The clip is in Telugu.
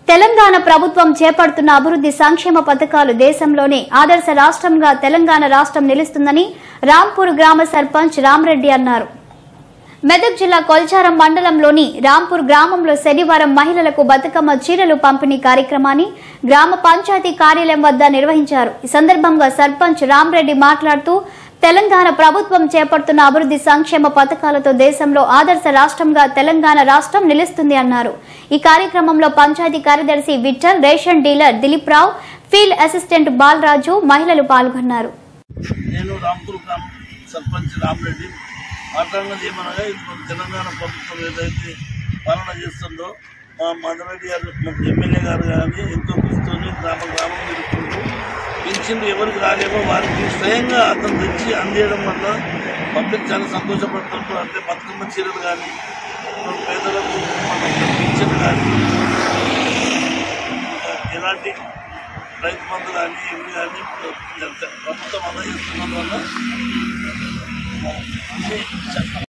తెలంగాణ ప్రభుత్వం చేపడుతున్న అభివృద్ధి సంక్షేమ పథకాలు దేశంలోనే ఆదర్శ రాష్ట్రంగా తెలంగాణ రాష్ట్రం నిలుస్తుందని రాంపూర్ గ్రామ సర్పంచ్ రామరెడ్డి అన్నారు మెదక్ జిల్లా కొల్చారం మండలంలోని రాంపూర్ గ్రామంలో శనివారం మహిళలకు బతుకమ్మ చీరలు పంపిణీ కార్యక్రమాన్ని గ్రామ పంచాయతీ కార్యాలయం వద్ద నిర్వహించారు ఈ సందర్భంగా సర్పంచ్ రామరెడ్డి మాట్లాడుతూ తెలంగాణ ప్రభుత్వం చేపడుతున్న అభివృద్ధి సంక్షేమ పథకాలతో దేశంలో ఆదర్శ రాష్ట్రంగా తెలంగాణ రాష్ట్రం నిలుస్తుంది అన్నారు ఈ కార్యక్రమంలో పంచాయతీ కార్యదర్శి Vittal ration dealer Dilip Rao field assistant Balaraju మహిళలు పాల్గొన్నారు నేను రాంపూర్ గ్రామ సర్పంచ్ రామరెడ్డి మాట్లాడినది ఏమనగా ఇప్పుడు తెలంగాణ ప్రభుత్వం ఏదైతే పాలన చేస్తుందో మా మదరెడ్డి గారు మా ఎమ్మెల్యే గారు కానీ ఎంతో కృషితోని గ్రామ గ్రామం తిరుగుతుంటూ పింఛన్లు ఎవరికి రాలేమో వారికి స్వయంగా అతను తెచ్చి అందేయడం వల్ల పబ్లిక్ చాలా సంతోషపడుతుంటారు అంటే బతుకమ్మ చీరలు కానీ పేదలకు మన పింఛన్ కానీ ఎలాంటి రైతు బంధు కానీ ఇవి కానీ ప్రభుత్వం అందజేస్తున్నందువల్ల అన్ని